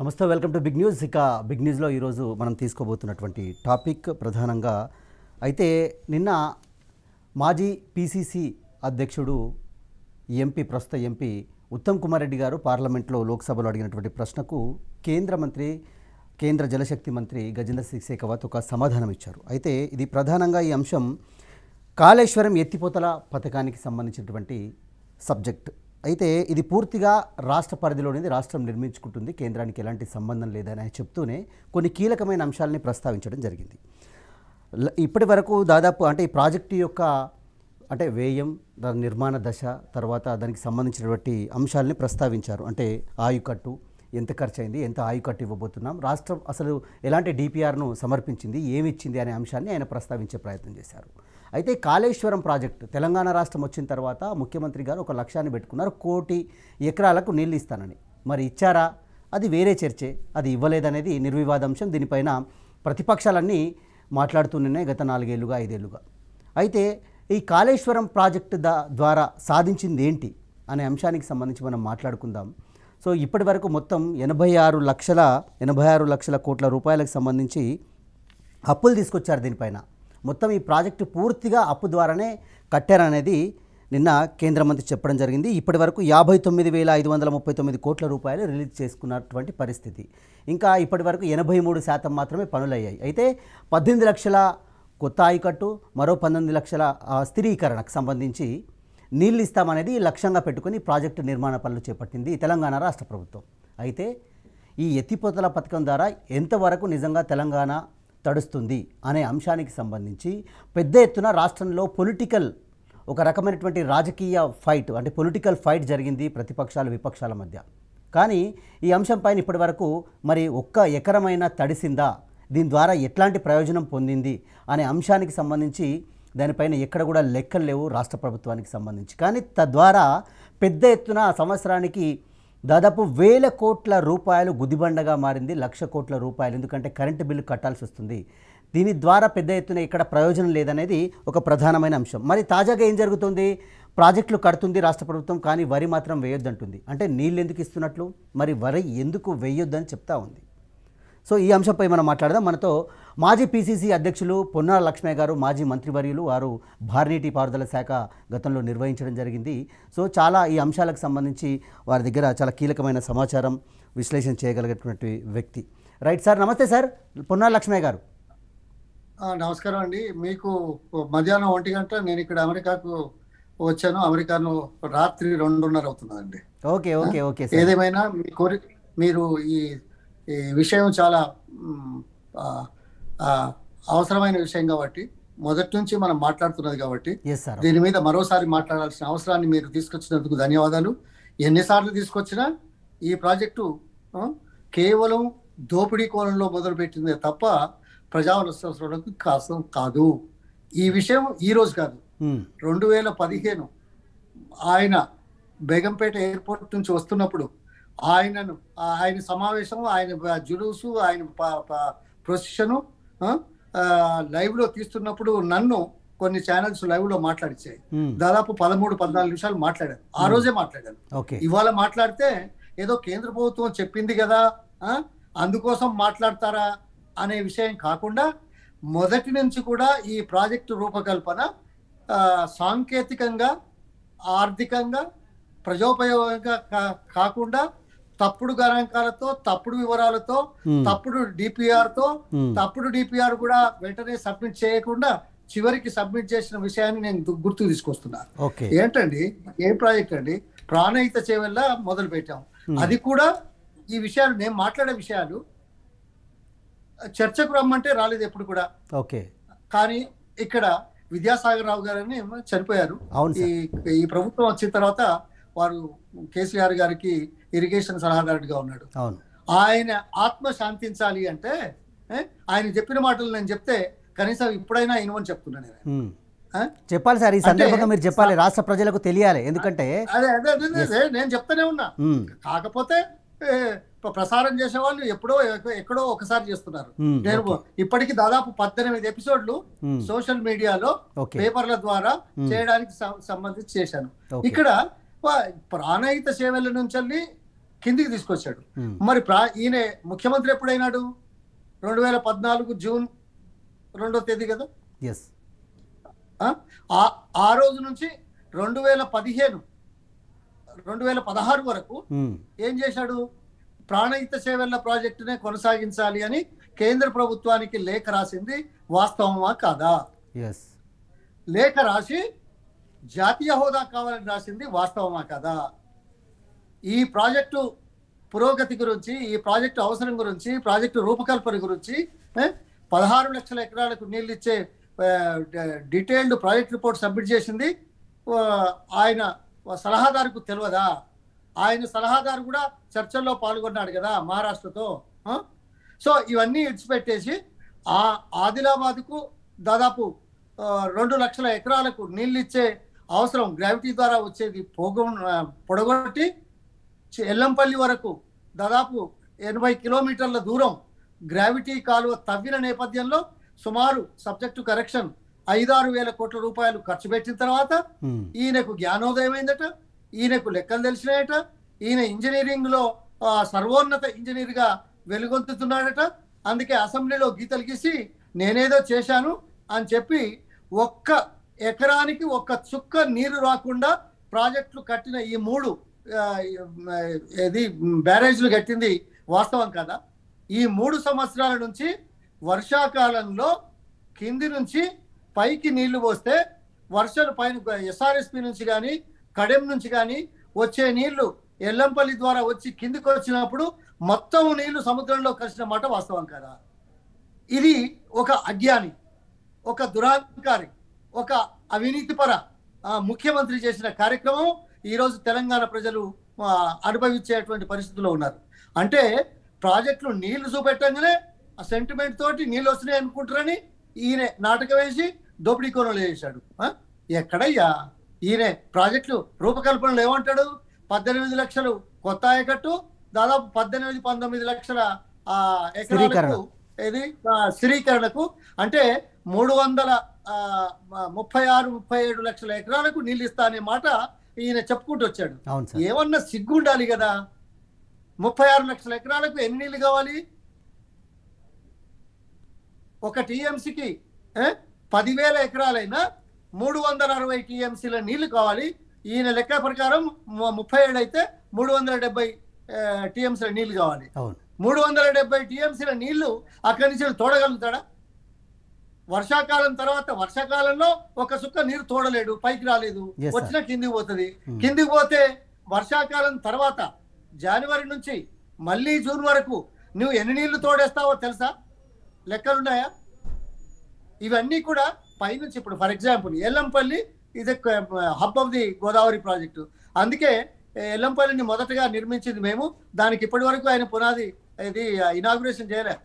నమస్తే welcome to big news ఇక big న్యూస్లో ఈరోజు మనం తీసుకోబోతున్నటువంటి టాపిక్ ప్రధానంగా అయితే నిన్న మాజీ పిసిసి అధ్యక్షుడు ఎంపీ ప్రస్తుత ఎంపీ ఉత్తమ్ కుమార్ రెడ్డి గారు పార్లమెంట్లో లోక్సభలో అడిగినటువంటి ప్రశ్నకు కేంద్ర మంత్రి కేంద్ర జలశక్తి మంత్రి గజేంద్ర సింగ్ షెకావత్ ఒక సమాధానం ఇచ్చారు అయితే ఇది ప్రధానంగా ఈ అంశం కాళేశ్వరం ఎత్తిపోతల పథకానికి సంబంధించినటువంటి సబ్జెక్ట్ అయితే ఇది పూర్తిగా రాష్ట్ర పరిధిలోనిది రాష్ట్రం నిర్మించుకుంటుంది కేంద్రానికి ఎలాంటి సంబంధం లేదని ఆయన చెప్తూనే కొన్ని కీలకమైన అంశాలని ప్రస్తావించడం జరిగింది ల- ఇప్పటి వరకు దాదాపు అంటే ఈ ప్రాజెక్టు యొక్క అంటే వ్యయం దాని నిర్మాణ దశ తర్వాత దానికి సంబంధించినటువంటి అంశాలని ప్రస్తావించారు అంటే ఆయుకట్టు ఎంత ఖర్చు అయింది ఎంత ఆయుకట్టు ఇవ్వబోతున్నాం రాష్ట్రం అసలు ఎలాంటి డిపిఆర్ను సమర్పించింది ఏమి ఇచ్చింది అనే అంశాన్ని ఆయన ప్రస్తావించే ప్రయత్నం చేశారు అయితే కాళేశ్వరం ప్రాజెక్టు తెలంగాణ రాష్ట్రం వచ్చిన తర్వాత ముఖ్యమంత్రి గారు ఒక లక్ష్యాన్ని పెట్టుకున్నారు కోటి ఎకరాలకు నీళ్ళు ఇస్తానని మరి ఇచ్చారా అది వేరే చర్చే అది ఇవ్వలేదనేది నిర్వివాదాంశం దీనిపైన ప్రతిపక్షాలన్నీ మాట్లాడుతూనే గత నాలుగేళ్లుగా ఐదేళ్లుగా అయితే ఈ కాళేశ్వరం ప్రాజెక్టు దా ద్వారా సాధించింది ఏంటి అనే అంశానికి సంబంధించి మనం మాట్లాడుకుందాం సో ఇప్పటి వరకు మొత్తం ఎనభై ఆరు లక్షల ఎనభై ఆరు లక్షల కోట్ల రూపాయలకు సంబంధించి అప్పులు తీసుకొచ్చారు దీనిపైన మొత్తం ఈ ప్రాజెక్టు పూర్తిగా అప్పు ద్వారానే కట్టారనేది నిన్న కేంద్ర మంత్రి చెప్పడం జరిగింది ఇప్పటి వరకు యాభై తొమ్మిది వేల ఐదు వందల ముప్పై తొమ్మిది కోట్ల రూపాయలు రిలీజ్ చేసుకున్నటువంటి పరిస్థితి ఇంకా ఇప్పటి వరకు ఎనభై మూడు శాతం మాత్రమే పనులయ్యాయి అయితే పద్దెనిమిది లక్షల కొత్త ఆయకట్టు మరో పంతొమ్మిది లక్షల ఆ, స్థిరీకరణకు సంబంధించి నీళ్ళు ఇస్తామనేది లక్ష్యంగా పెట్టుకుని ప్రాజెక్టు నిర్మాణ పనులు చేపట్టింది తెలంగాణ రాష్ట్ర ప్రభుత్వం అయితే ఈ ఎత్తిపోతల పథకం ద్వారా ఎంతవరకు నిజంగా తెలంగాణ తడుస్తుంది అనే అంశానికి సంబంధించి పెద్ద ఎత్తున రాష్ట్రంలో పొలిటికల్ ఒక రకమైనటువంటి రాజకీయ ఫైట్ అంటే పొలిటికల్ ఫైట్ జరిగింది ప్రతిపక్షాలు విపక్షాల మధ్య కానీ ఈ అంశంపైన ఇప్పటివరకు మరి ఒక్క ఎకరమైనా తడిసిందా దీని ద్వారా ఎట్లాంటి ప్రయోజనం పొందింది అనే అంశానికి సంబంధించి దానిపైన ఎక్కడ కూడా లెక్కలు లేవు రాష్ట్ర ప్రభుత్వానికి సంబంధించి కానీ తద్వారా పెద్ద ఎత్తున సంవత్సరానికి దాదాపు వేల కోట్ల రూపాయలు గుదిబండగా మారింది లక్ష కోట్ల రూపాయలు ఎందుకంటే కరెంటు బిల్లు కట్టాల్సి వస్తుంది దీని ద్వారా పెద్ద ఎత్తున ఇక్కడ ప్రయోజనం లేదనేది ఒక ప్రధానమైన అంశం మరి తాజాగా ఏం జరుగుతుంది ప్రాజెక్టులు కడుతుంది రాష్ట్ర ప్రభుత్వం కానీ వరి మాత్రం వేయొద్దంటుంది అంటే నీళ్ళు ఎందుకు ఇస్తున్నట్లు మరి వరి ఎందుకు వేయొద్దని చెప్తా ఉంది సో ఈ అంశంపై మనం మాట్లాడదాం మనతో మాజీ పీసీసీ అధ్యక్షులు పొన్నాల లక్ష్మయ్య గారు మాజీ మంత్రివర్యులు వారు భారనీటి పారుదల శాఖ గతంలో నిర్వహించడం జరిగింది సో చాలా ఈ అంశాలకు సంబంధించి వారి దగ్గర చాలా కీలకమైన సమాచారం విశ్లేషణ చేయగలిగినటువంటి వ్యక్తి రైట్ సార్ నమస్తే సార్ పొన్నాల లక్ష్మయ్య గారు ఆ, నమస్కారం అండి మీకు మధ్యాహ్నం ఒంటి గంట నేను ఇక్కడ అమెరికాకు వచ్చాను అమెరికాను రాత్రి రెండున్నర అవుతున్నదండి ఓకే ఓకే ఓకే సార్ ఏదేమైనా మీ కోరి మీరు ఈ ఈ విషయం చాలా మ్, ఆ, ఆ, అవసరమైన విషయం కాబట్టి మొదటి నుంచి మనం మాట్లాడుతున్నది కాబట్టి ఎస్ సార్ దీని మీద మరోసారి మాట్లాడాల్సిన అవసరాన్ని మీరు తీసుకొచ్చినందుకు ధన్యవాదాలు ఎన్నిసార్లు తీసుకొచ్చినా ఈ ప్రాజెక్టు ఆ, కేవలం దోపిడీ కోణంలో మొదలుపెట్టిందే తప్ప ప్రజావసరాలకు కాసం కాదు ఈ విషయం ఈ రోజు కాదు ఉమ్, రెండు వేల పదిహేను ఆయన బేగంపేట ఎయిర్పోర్ట్ నుంచి వస్తున్నప్పుడు ఆయనను ఆయన సమావేశం ఆయన జులూసు ఆయన ప్రొసెషను లైవ్ లో తీస్తున్నప్పుడు నన్ను కొన్ని ఛానల్స్ లైవ్ లో మాట్లాడిచ్చాయి ఉమ్, దాదాపు పదమూడు పద్నాలుగు నిమిషాలు మాట్లాడాను ఆ రోజే మాట్లాడాను ఓకే ఇవాళ మాట్లాడితే ఏదో కేంద్ర ప్రభుత్వం చెప్పింది కదా ఆ, అందుకోసం మాట్లాడతారా అనే విషయం కాకుండా మొదటి నుంచి కూడా ఈ ప్రాజెక్టు రూపకల్పన ఆ, సాంకేతికంగా ఆర్థికంగా ప్రజోపయోగంగా కా- కాకుండా తప్పుడు గణాంకాలతో తప్పుడు వివరాలతో ఉమ్, తప్పుడు డిపిఆర్ తో ఉమ్, తప్పుడు డిపిఆర్ కూడా వెంటనే సబ్మిట్ చేయకుండా చివరికి సబ్మిట్ చేసిన విషయాన్ని నేను గు- గుర్తుకు తీసుకొస్తున్నాను ఓకే ఏంటండి ఏ ప్రాజెక్ట్ అండి ప్రాణహిత చేవల్ల మొదలు పెట్టాం Hmm. అది కూడా ఈ విషయాలు నేను మాట్లాడే విషయాలు చర్చకు రమ్మంటే రాలేదు ఎప్పుడు కూడా ఓకే కానీ ఇక్కడ విద్యాసాగర్ రావు గారని చనిపోయారు అవును ఈ సార్ ఈ ప్రభుత్వం వచ్చిన తర్వాత వారు కేసీఆర్ గారికి ఇరిగేషన్ సలహాదారుడిగా ఉన్నాడు అవును ఆయన ఆత్మ శాంతించాలి అంటే ఏ, ఆయన చెప్పిన మాటలు నేను చెప్తే కనీసం ఇప్పుడైనా ఇనవని చెప్తున్నాను నేను ఉమ్. ఆ? చెప్పాలి సార్ ఈ అంటే- సందర్భంగా మీరు చెప్పాలి రాష్ట్ర ప్రజలకు తెలియాలి ఎందుకంటే అదే అదే అదే అదే నేను చెప్తానే ఉన్నా ఉమ్, కాకపోతే ఏ, ప్ర- ప్రసారం చేసే వాళ్ళు ఎప్పుడో ఎక్క- ఎక్కడో ఒకసారి చేస్తున్నారు ఉమ్, నేను ఓకే. ఇప్పటికి దాదాపు పద్దెనిమిది ఎపిసోడ్లు ఉమ్, సోషల్ మీడియాలో ఓకే పేపర్ల ద్వారా Hmm. చేయడానికి సం- సంబంధించి చేశాను ఓకే. ఇక్కడ వా- ప్రాణహిత సేవల నుంచి కిందికి తీసుకొచ్చాడు ఉమ్, మరి ప్రా ఈయన ముఖ్యమంత్రి ఎప్పుడైనాడు రెండు వేల పద్నాలుగు జూన్ రెండో తేదీ కదా ఎస్ ఆ? ఆ- ఆ రోజు నుంచి రెండు వేల పదిహేను రెండు వేల పదహారు వరకు ఉమ్, ఏం చేశాడు ప్రాణహిత సేవల ప్రాజెక్టునే కొనసాగించాలి అని కేంద్ర ప్రభుత్వానికి లేఖ రాసింది వాస్తవమా కాదా ఎస్ లేఖ రాసి జాతీయ హోదా కావాలని రాసింది వాస్తవమా కదా ఈ ప్రాజెక్టు పురోగతి గురించి ఈ ప్రాజెక్టు అవసరం గురించి ప్రాజెక్టు రూపకల్పన గురించి ఏ, పదహారు లక్షల ఎకరాలకు నీళ్ళు ఇచ్చే డీటెయిల్డ్ ప్రాజెక్ట్ రిపోర్ట్ సబ్మిట్ చేసింది ఆ, ఆయన సలహాదారుకు తెలియదా ఆయన సలహాదారు కూడా చర్చల్లో పాల్గొన్నాడు కదా మహారాష్ట్రతో ఆ? సో ఇవన్నీ ఇడిచిపెట్టేసి ఆ ఆదిలాబాద్కు దాదాపు ఆ, రెండు లక్షల ఎకరాలకు నీళ్ళు ఇచ్చే అవసరం గ్రావిటీ ద్వారా వచ్చేది పోగొ పొడగొట్టి చి- ఎల్లంపల్లి వరకు దాదాపు ఎనభై కిలోమీటర్ల దూరం గ్రావిటీ కాలువ తవ్విన నేపథ్యంలో సుమారు సబ్జెక్టు కరెక్షన్ ఐదారు వేల కోట్ల రూపాయలు ఖర్చు పెట్టిన తర్వాత ఉమ్, ఈయనకు జ్ఞానోదయం అయిందట ఈయనకు లెక్కలు తెలిసినాయట ఈయన ఇంజనీరింగ్ లో ఆ, సర్వోన్నత ఇంజనీర్ గా వెలుగొందుతున్నాడట అందుకే అసెంబ్లీలో గీతలు గీసి నేనేదో చేశాను అని చెప్పి ఒక్క ఎకరానికి ఒక్క చుక్క నీరు రాకుండా ప్రాజెక్టులు కట్టిన ఈ మూడు ఆ, ఇది బ్యారేజ్లు కట్టింది వాస్తవం కదా ఈ మూడు సంవత్సరాల నుంచి వర్షాకాలంలో కింది నుంచి పైకి నీళ్లు పోస్తే వర్షాలు పైన ఎస్ఆర్ఎస్పి నుంచి కానీ కడెం నుంచి కానీ వచ్చే నీళ్లు ఎల్లంపల్లి ద్వారా వచ్చి కిందికి వచ్చినప్పుడు మొత్తం నీళ్లు సముద్రంలో కలిసిన మాట వాస్తవం కదా ఇది ఒక అజ్ఞాని ఒక దురాంకారి ఒక అవినీతిపర ఆ, ముఖ్యమంత్రి చేసిన కార్యక్రమం ఈరోజు తెలంగాణ ప్రజలు ఆ, అనుభవించేటువంటి పరిస్థితిలో ఉన్నారు అంటే ప్రాజెక్టులు నీళ్లు చూపెట్టంగానే ఆ సెంటిమెంట్ తోటి నీళ్ళు వస్తున్నాయి అనుకుంటారని ఈయన నాటకం వేసి దోపిడీ కోనలు చేశాడు ఆ? ఎక్కడయ్యా ఈయన ప్రాజెక్టులు రూపకల్పనలు ఏమంటాడు పద్దెనిమిది లక్షలు కొత్త ఆయకట్టు దాదాపు పద్దెనిమిది పంతొమ్మిది లక్షల ఆ, ఎకరాలకు ఇది ఆ, స్థిరీకరణకు అంటే మూడు వందల ఆ, మ- ముప్పై ఆరు ముప్పై ఏడు లక్షల ఎకరాలకు నీళ్ళు ఇస్తా అనే మాట ఈయన చెప్పుకుంటూ వచ్చాడు అవును సార్ ఏమన్నా సిగ్గు ఉండాలి కదా ముప్పై ఆరు లక్షల ఎకరాలకు ఎన్ని నీళ్లు కావాలి ఒక టీఎంసీకి పదివేల ఎకరాలైనా మూడు వందల అరవై టీఎంసీల నీళ్లు కావాలి ఈయన లెక్క ప్రకారం ము- ముప్పై ఏడు అయితే మూడు వందల డెబ్బై టీఎంసీల నీళ్లు కావాలి అవును మూడు వందల డెబ్బై టీఎంసీల నీళ్లు అక్కడి నుంచి తోడగలుగుతాడా వర్షాకాలం తర్వాత వర్షాకాలంలో ఒక సుక్క నీరు తోడలేడు పైకి రాలేదు Yes, sir. వచ్చిన కిందికి పోతుంది Hmm. కిందికి పోతే వర్షాకాలం తర్వాత జనవరి నుంచి మళ్ళీ జూన్ వరకు నువ్వు ఎన్ని నీళ్లు తోడేస్తావో తెలుసా లెక్కలున్నాయా ఇవన్నీ కూడా పైనుంచి ఇప్పుడు ఫర్ ఎగ్జాంపుల్ ఎల్లంపల్లి ఇది hub of the Godavari project అందుకే ఏ, ఎల్లంపల్లిని మొదటగా నిర్మించింది మేము దానికి ఇప్పటి వరకు ఆయన పునాది ఇది ఇనాగ్రేషన్ చేయలే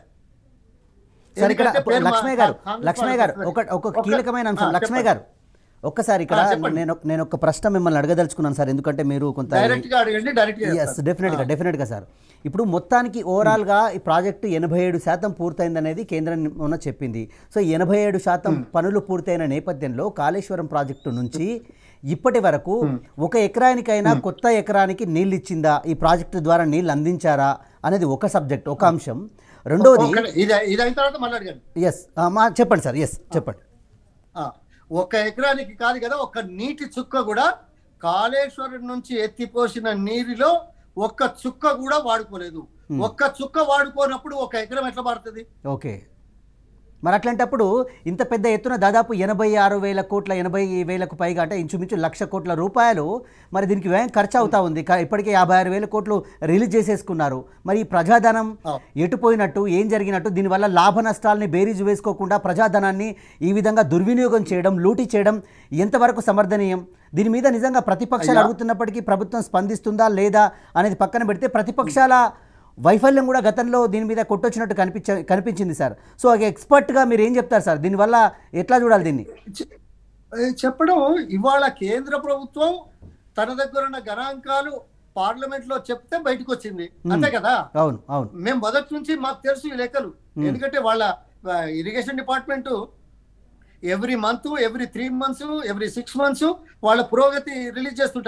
సార్ ఇక్కడ ఎందుకంటే పేరు మా- లక్ష్మయ్య గారు కాంగ్రెస్ లక్ష్మయ్య గారు పార్టీ ఒక ఒక ఒక- కీలకమైన అంశం ఆ, లక్ష్మయ్య చెప్పండి. గారు ఒక్కసారి ఇక్కడ ఆ, చెప్పండి. నేను నేను ఒక ప్రశ్న మిమ్మల్ని అడగదలుచుకున్నాను సార్ ఎందుకంటే మీరు కొంత డైరెక్ట్ గా అడగండి డైరెక్ట్ గా ఎస్ చేస్తాను. డెఫినెట్గా డెఫినెట్గా సార్ ఇప్పుడు మొత్తానికి ఓవరాల్గా ఈ ప్రాజెక్టు ఎనభై ఏడు శాతం పూర్తయిందనేది కేంద్రం మొన్న చెప్పింది సో ఎనభై ఏడు శాతం పనులు పూర్తయిన నేపథ్యంలో కాళేశ్వరం ప్రాజెక్టు నుంచి ఇప్పటి వరకు ఒక ఎకరానికైనా కొత్త ఎకరానికి నీళ్ళు ఇచ్చిందా ఈ ప్రాజెక్టు ద్వారా నీళ్ళు అందించారా అనేది ఒక సబ్జెక్ట్ ఒక అంశం రెండోది ఒక్క- ఇది ఇది అయిన తర్వాత మళ్ళీ అడగండి ఎస్ మా చెప్పండి సార్ ఎస్ చెప్పండి ఆ, ఒక్క ఎకరానికి కాదు కదా ఒక్క నీటి చుక్క కూడా కాళేశ్వరం నుంచి ఎత్తిపోసిన నీరులో ఒక్క చుక్క కూడా వాడుకోలేదు ఒక్క చుక్క వాడుకోనప్పుడు ఒక ఎకరం ఎట్లా పడుతుంది ఓకే మరి అట్లాంటప్పుడు ఇంత పెద్ద ఎత్తున దాదాపు ఎనభై ఆరు వేల కోట్ల ఎనభై వేలకు పైగా అంటే ఇంచుమించు లక్ష కోట్ల రూపాయలు మరి దీనికి వ్యయం ఖర్చు అవుతా ఉంది కా- ఇప్పటికే యాభై ఆరు వేల కోట్లు రిలీజ్ చేసేసుకున్నారు మరి ఈ ప్రజాధనం ఆ. ఎటుపోయినట్టు ఏం జరిగినట్టు దీనివల్ల లాభ నష్టాలని బేరీజు వేసుకోకుండా ప్రజాధనాన్ని ఈ విధంగా దుర్వినియోగం చేయడం లూటీ చేయడం ఎంతవరకు సమర్థనీయం దీని మీద నిజంగా ప్రతిపక్షాలు అయ్యా. అడుగుతున్నప్పటికీ ప్రభుత్వం స్పందిస్తుందా లేదా అనేది పక్కన పెడితే ప్రతిపక్షాల వైఫల్యం కూడా గతంలో దీని మీద కొట్టొచ్చినట్టు కనిపించ కనిపించింది సార్ సో ఒక ఎక్స్పర్ట్గా మీరు ఏం చెప్తారు సార్ దీనివల్ల ఎట్లా చూడాలి దీన్ని చె- ఏ, చెప్పడం ఇవాళ కేంద్ర ప్రభుత్వం తన దగ్గర ఉన్న గణాంకాలు పార్లమెంట్ లో చెప్తే బయటకు వచ్చింది అంతే కదా అవును అవును మేము మొదటి నుంచి మాకు తెలుసు ఈ లెక్కలు ఎందుకంటే వాళ్ళ irrigation department every month every three months every six months వాళ్ళ పురోగతి రిలీజ్ చేస్తుంటారు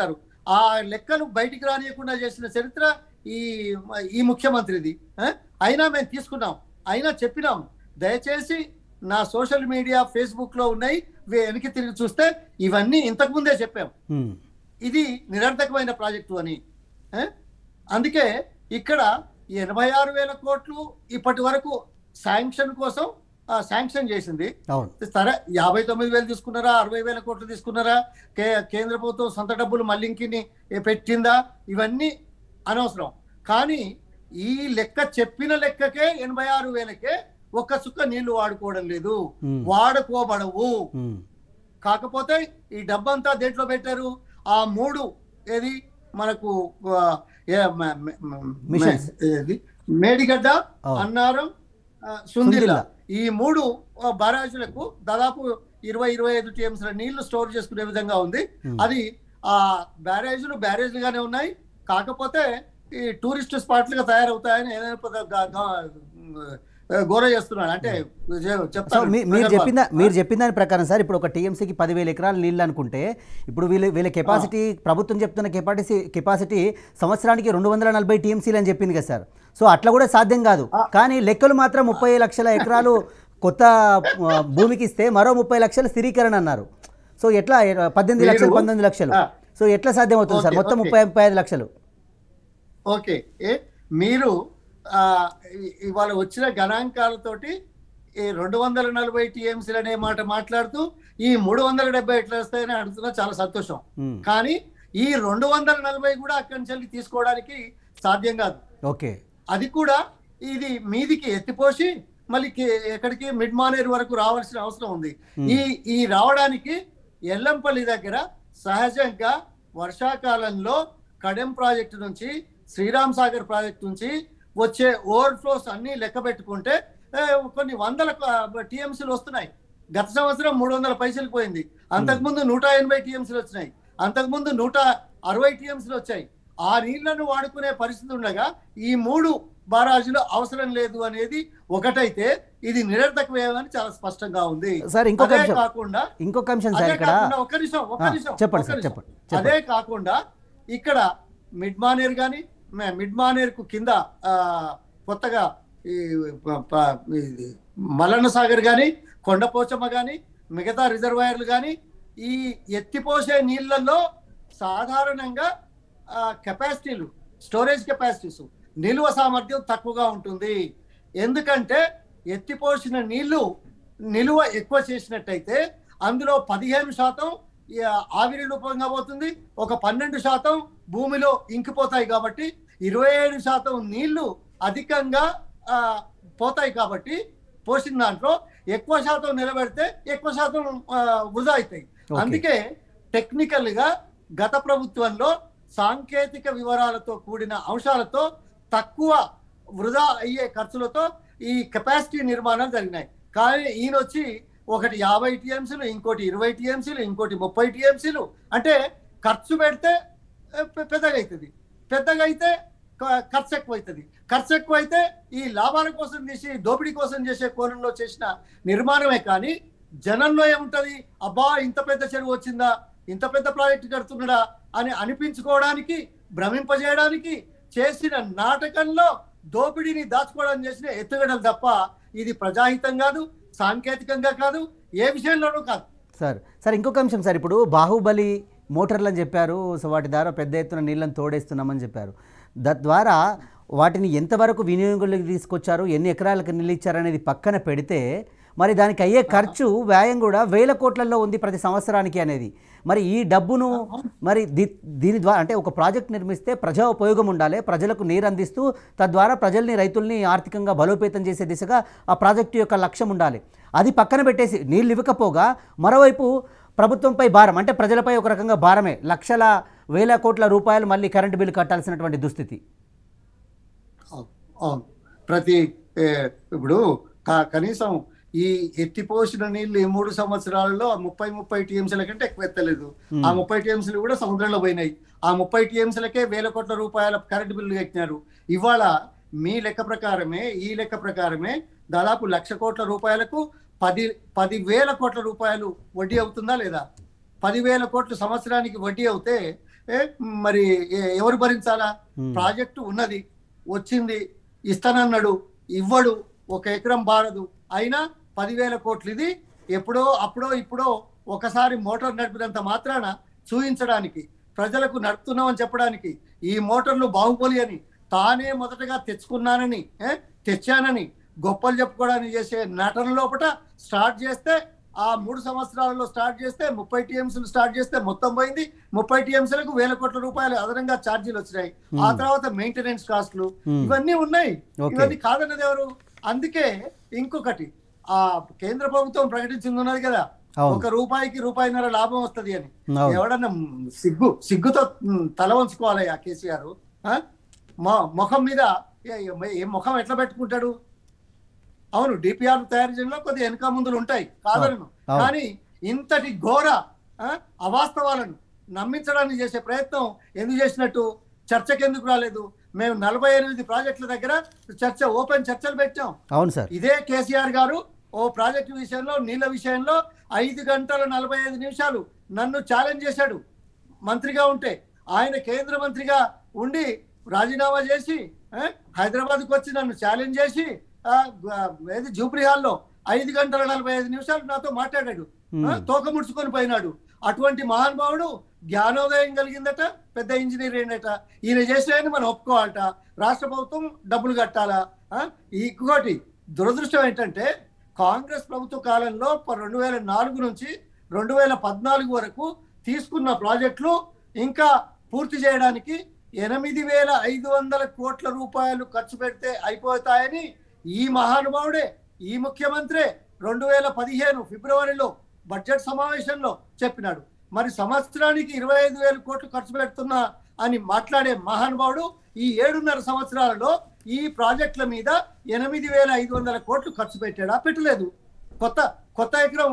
ఆ లెక్కలు బయటికి రానియకుండా చేసిన చరిత్ర ఈ ఈ ముఖ్యమంత్రిది ఆ? అయినా మేము తీసుకున్నాం అయినా చెప్పినాం దయచేసి నా సోషల్ మీడియా ఫేస్బుక్ లో ఉన్నాయి వే- వెనక్కి తిరిగి చూస్తే ఇవన్నీ ఇంతకు ముందే చెప్పాం ఉమ్, ఇది నిరర్థకమైన ప్రాజెక్టు అని ఆ? అందుకే ఇక్కడ ఎనభై ఆరు వేల కోట్లు ఇప్పటి వరకు శాంక్షన్ కోసం ఆ, శాంక్షన్ చేసింది అవును సరే యాభై తొమ్మిది వేలు తీసుకున్నారా అరవై వేల కోట్లు తీసుకున్నారా కే కేంద్ర ప్రభుత్వం సొంత డబ్బులు మళ్ళీంకిని పెట్టిందా ఇవన్నీ అనవసరం కానీ ఈ లెక్క చెప్పిన లెక్కకే ఎనభై ఆరు వేలకే ఒక్క చుక్క నీళ్లు వాడుకోవడం లేదు ఉమ్, వాడుకోబడవు ఉమ్, కాకపోతే ఈ డబ్బంతా దేంట్లో పెట్టారు ఆ మూడు ఏది మనకు ఆ, ఏ- మ- మ- మ- Missions. ఏది మేడిగడ్డ అవును. అన్నారం ఆ, సుందిల్ల సుందిల్ల. ఈ మూడు ఆ, బరాజులకు దాదాపు ఇరవై ఇరవై ఐదు టీఎంస్ నీళ్లు స్టోర్ చేసుకునే విధంగా ఉంది ఉమ్. అది ఆ బ్యారేజ్లు బ్యారేజ్లుగానే ఉన్నాయి కాకపోతే ఈ టూరిస్ట్ స్పాట్లుగా తయారవుతాయని ఏదైనా పెద్ద గ- గ- గోర చేస్తున్నాడు అంటే చె- సో చెప్తాను మీ- మీరు చెప్పిన మీరు చెప్పిన దాని ప్రకారం సార్ ఇప్పుడు ఒక టీఎంసీకి పదివేల ఎకరాల నీళ్ళు అనుకుంటే ఇప్పుడు వీళ్ళ వీళ్ళ కెపాసిటీ ప్రభుత్వం చెప్తున్న కెపాసిటీ కెపాసిటీ సంవత్సరానికి రెండు వందల నలభై టీఎంసీలు అని చెప్పింది కదా సార్ సో అట్లా కూడా సాధ్యం కాదు కానీ లెక్కలు మాత్రం ముప్పై లక్షల ఎకరాలు కొత్త ఆ, భూమికి ఇస్తే మరో ముప్పై లక్షల స్థిరీకరణ అన్నారు సో ఎట్లా ఎ- పద్దెనిమిది మీరు- లక్షలు పంతొమ్మిది లక్షలు ఆ. సో ఎట్లా సాధ్యం అవుతుంది సార్ ఓకే, మొత్తం ఓకే. ముప్పై ముప్పై ఐదు లక్షలు ఓకే ఏ మీరు ఆ, ఇ- ఇవాళ వచ్చిన గణాంకాలతోటి ఈ రెండు వందల నలభై టీఎంసీలు అనే మాట మాట్లాడుతూ ఈ మూడు వందల డెబ్బై ఎట్లా వస్తాయని అడుగుతున్నా చాలా సంతోషం ఉమ్, కానీ ఈ రెండు వందల నలభై కూడా అక్కడి నుంచి వెళ్ళి తీసుకోవడానికి సాధ్యం కాదు ఓకే అది కూడా ఇది మీదికి ఎత్తిపోసి మళ్ళీ కే- ఎక్కడికి మిడ్ మానేర్ వరకు రావాల్సిన అవసరం ఉంది ఈ ఈ రావడానికి ఎల్లంపల్లి దగ్గర సహజంగా వర్షాకాలంలో కడెం ప్రాజెక్టు నుంచి శ్రీరామ్ సాగర్ ప్రాజెక్టు నుంచి వచ్చే ఓవర్ఫ్లోస్ అన్ని లెక్క పెట్టుకుంటే ఏ, కొన్ని వందల టీఎంసీలు వస్తున్నాయి గత సంవత్సరం మూడు వందల పైసలు పోయింది అంతకుముందు నూట ఎనభై టీఎంసీలు వచ్చినాయి అంతకుముందు నూట అరవై టీఎంసీలు వచ్చాయి ఆ నీళ్లను వాడుకునే పరిస్థితి ఉండగా ఈ మూడు బారాజులు అవసరం లేదు అనేది ఒకటైతే ఇది నిరర్థకమేమని చాలా స్పష్టంగా ఉంది సార్, ఇంకొక అదే అంశం. కాకుండా ఇంకొక అంశం సార్ అదే ఇక్కడ కాకుండా ఒక్క నిమిషం ఒక్క ఆ, నిమిషం చెప్పండి ఒక్క సార్, నిమిషం. చెప్పండి, చెప్పండి. అదే కాకుండా ఇక్కడ మిడ్ మానేర్ కానీ మిడ్ మానేర్ కు కింద ఆ, కొత్తగా ఈ ప- ప- ఇది మల్లన్న సాగర్ కానీ కొండపోచమ్మ కానీ మిగతా రిజర్వాయర్లు కానీ ఈ ఎత్తిపోసే నీళ్లలో సాధారణంగా కెపాసిటీలు స్టోరేజ్ కెపాసిటీస్ నిల్వ సామర్థ్యం తక్కువగా ఉంటుంది ఎందుకంటే ఎత్తిపోసిన నీళ్లు నిలువ ఎక్కువ చేసినట్టయితే అందులో పదిహేను శాతం ఈ ఆవిరి రూపంగా పోతుంది ఒక పన్నెండు శాతం భూమిలో ఇంకిపోతాయి కాబట్టి ఇరవై ఏడు శాతం నీళ్లు అధికంగా ఆ, పోతాయి కాబట్టి పోసిన దాంట్లో ఎక్కువ శాతం నిలబెడితే ఎక్కువ శాతం ఆ, వృధా అవుతాయి Okay. అందుకే టెక్నికల్ గా గత ప్రభుత్వంలో సాంకేతిక వివరాలతో కూడిన అంశాలతో తక్కువ వృధా అయ్యే ఖర్చులతో ఈ కెపాసిటీ నిర్మాణాలు జరిగినాయి కానీ ఈయన వచ్చి ఒకటి యాభై టీఎంసీలు ఇంకోటి ఇరవై టీఎంసీలు ఇంకోటి ముప్పై టీఎంసీలు అంటే ఖర్చు పెడితే ఏ, పె- పెద్దగా అవుతుంది పెద్దగా అయితే క- ఖర్చు ఎక్కువ అవుతుంది ఖర్చు ఎక్కువ అయితే ఈ లాభాల కోసం చేసి దోపిడీ కోసం చేసే కోణంలో చేసిన నిర్మాణమే కానీ జనంలో ఏముంటది అబ్బా ఇంత పెద్ద చెరువు వచ్చిందా ఇంత పెద్ద ప్రాజెక్ట్ కడుతున్నాడా అని అనిపించుకోవడానికి భ్రమింపజేయడానికి చేసిన నాటకంలో దోపిడీని దాచుకోవడం చేసిన ఎత్తుగడలు తప్ప ఇది ప్రజాహితం కాదు సాంకేతికంగా కాదు ఏ విషయంలోనూ కాదు సార్ సార్ ఇంకొక అంశం సార్ ఇప్పుడు బాహుబలి మోటార్లు అని చెప్పారు సో వాటి ద్వారా పెద్ద ఎత్తున నీళ్ళని తోడేస్తున్నామని చెప్పారు తద్వారా వాటిని ఎంతవరకు వినియోగంలోకి తీసుకొచ్చారు ఎన్ని ఎకరాలకు నీళ్ళు ఇచ్చారు అనేది పక్కన పెడితే మరి దానికి అయ్యే ఖర్చు వ్యయం కూడా వేల కోట్లలో ఉంది ప్రతి సంవత్సరానికి అనేది మరి ఈ డబ్బును మరి దీ- దీని ద్వారా అంటే ఒక ప్రాజెక్ట్ నిర్మిస్తే ప్రజా ఉపయోగం ఉండాలి ప్రజలకు నీరు అందిస్తూ తద్వారా ప్రజల్ని రైతుల్ని ఆర్థికంగా బలోపేతం చేసే దిశగా ఆ ప్రాజెక్టు యొక్క లక్ష్యం ఉండాలి అది పక్కన పెట్టేసి నీళ్ళు ఇవ్వకపోగా మరోవైపు ప్రభుత్వంపై భారం అంటే ప్రజలపై ఒక రకంగా భారమే లక్షల వేల కోట్ల రూపాయలు మళ్ళీ కరెంటు బిల్లు కట్టాల్సినటువంటి దుస్థితి అవును, అవును ప్రతి ఏ, ఇప్పుడు క- కనీసం ఈ ఎత్తిపోసిన నీళ్లు ఈ మూడు సంవత్సరాలలో ముప్పై ముప్పై టీఎంసీల కంటే ఎక్కువ ఎత్తలేదు ఆ ముప్పై టీఎంసీలు కూడా సముద్రంలో పోయినాయి ఆ ముప్పై టీఎంసీలకే వేల కోట్ల రూపాయల కరెంటు బిల్లు కట్టినారు ఇవాళ మీ లెక్క ప్రకారమే ఈ లెక్క ప్రకారమే దాదాపు లక్ష కోట్ల రూపాయలకు పది పది వేల కోట్ల రూపాయలు వడ్డీ అవుతుందా లేదా పదివేల కోట్లు సంవత్సరానికి వడ్డీ అవుతే ఏ, మరి ఏ- ఎవరు భరించాలా Hmm. ప్రాజెక్టు ఉన్నది వచ్చింది ఇస్తానన్నాడు ఇవ్వడు ఒక ఎకరం బారదు అయినా పదివేల కోట్లు ఇది ఎప్పుడో అప్పుడో ఇప్పుడో ఒకసారి మోటార్ నడిపినంత మాత్రాన చూపించడానికి ప్రజలకు నడుపుతున్నామని చెప్పడానికి ఈ మోటార్లు బాహుబలి అని తానే మొదటగా తెచ్చుకున్నానని ఏ, తెచ్చానని గొప్పలు చెప్పుకోవడానికి చేసే నటన లోపల స్టార్ట్ చేస్తే ఆ మూడు సంవత్సరాలలో స్టార్ట్ చేస్తే ముప్పై టీఎంసీలు స్టార్ట్ చేస్తే మొత్తం పోయింది ముప్పై టీఎంసీలకు వేల కోట్ల రూపాయలు అదనంగా ఛార్జీలు వచ్చినాయి ఆ తర్వాత మెయింటెనెన్స్ కాస్ట్లు Hmm. ఇవన్నీ ఉన్నాయి Okay. ఇవన్నీ కాదన్నది ఎవరు అందుకే ఇంకొకటి ఆ కేంద్ర ప్రభుత్వం ప్రకటించింది ఉన్నది కదా అవును. ఒక రూపాయికి రూపాయిన్నర లాభం వస్తది అని అవును. ఎవడన్నా సిగ్గు సిగ్గుతో మ్, తల వంచుకోవాలి ఆ కేసీఆర్ ఆ? మొ- ముఖం మీద ఏ- ఏ- ఏ ముఖం ఎట్లా పెట్టుకుంటాడు అవును డిపిఆర్ తయారు చేయడంలో కొద్దిగా వెనక ముందులు ఉంటాయి కాదలను అవును. కానీ ఇంతటి ఘోర ఆ, అవాస్తవాలను నమ్మించడానికి చేసే ప్రయత్నం ఎందుకు చేసినట్టు చర్చకి ఎందుకు రాలేదు మేము నలభై ఎనిమిది ప్రాజెక్టుల దగ్గర చర్చ ఓపెన్ చర్చలు పెట్టాం అవును సార్ ఇదే కేసీఆర్ గారు ఓ ప్రాజెక్టు విషయంలో నీళ్ళ విషయంలో ఐదు గంటల నలభై ఐదు నిమిషాలు నన్ను ఛాలెంజ్ చేశాడు మంత్రిగా ఉంటే ఆయన కేంద్ర మంత్రిగా ఉండి రాజీనామా చేసి ఆ, హైదరాబాద్కు వచ్చి నన్ను ఛాలెంజ్ చేసి ఆ, గ- ఏది జూబ్లీ హాల్లో ఐదు గంటల నలభై ఐదు నిమిషాలు నాతో మాట్లాడాడు ఆ, తోక ముడుచుకొని పోయినాడు అటువంటి మహానుభావుడు జ్ఞానోదయం కలిగిందట పెద్ద ఇంజనీర్ ఏంటట ఈయన చేసినాయని మనం ఒప్పుకోవాలట రాష్ట్ర ప్రభుత్వం డబ్బులు కట్టాలా ఆ? ఇంకోటి దురదృష్టం ఏంటంటే కాంగ్రెస్ ప్రభుత్వ కాలంలో ప- రెండు వేల నాలుగు నుంచి రెండు వేల పద్నాలుగు వరకు తీసుకున్న ప్రాజెక్టులు ఇంకా పూర్తి చేయడానికి ఎనిమిది వేల ఐదు వందల కోట్ల రూపాయలు ఖర్చు పెడితే అయిపోతాయని ఈ మహానుభావుడే ఈ ముఖ్యమంత్రి రెండు వేల పదిహేను ఫిబ్రవరిలో బడ్జెట్ సమావేశంలో చెప్పినాడు మరి సంవత్సరానికి ఇరవై ఐదు వేల కోట్లు ఖర్చు పెడుతున్నా అని మాట్లాడే మహానుభావుడు ఈ ఏడున్నర సంవత్సరాలలో ఈ ప్రాజెక్టుల మీద ఎనిమిది వేల ఐదు వందల కోట్లు ఖర్చు పెట్టాడా పెట్టలేదు కొత్త కొత్త ఎకరం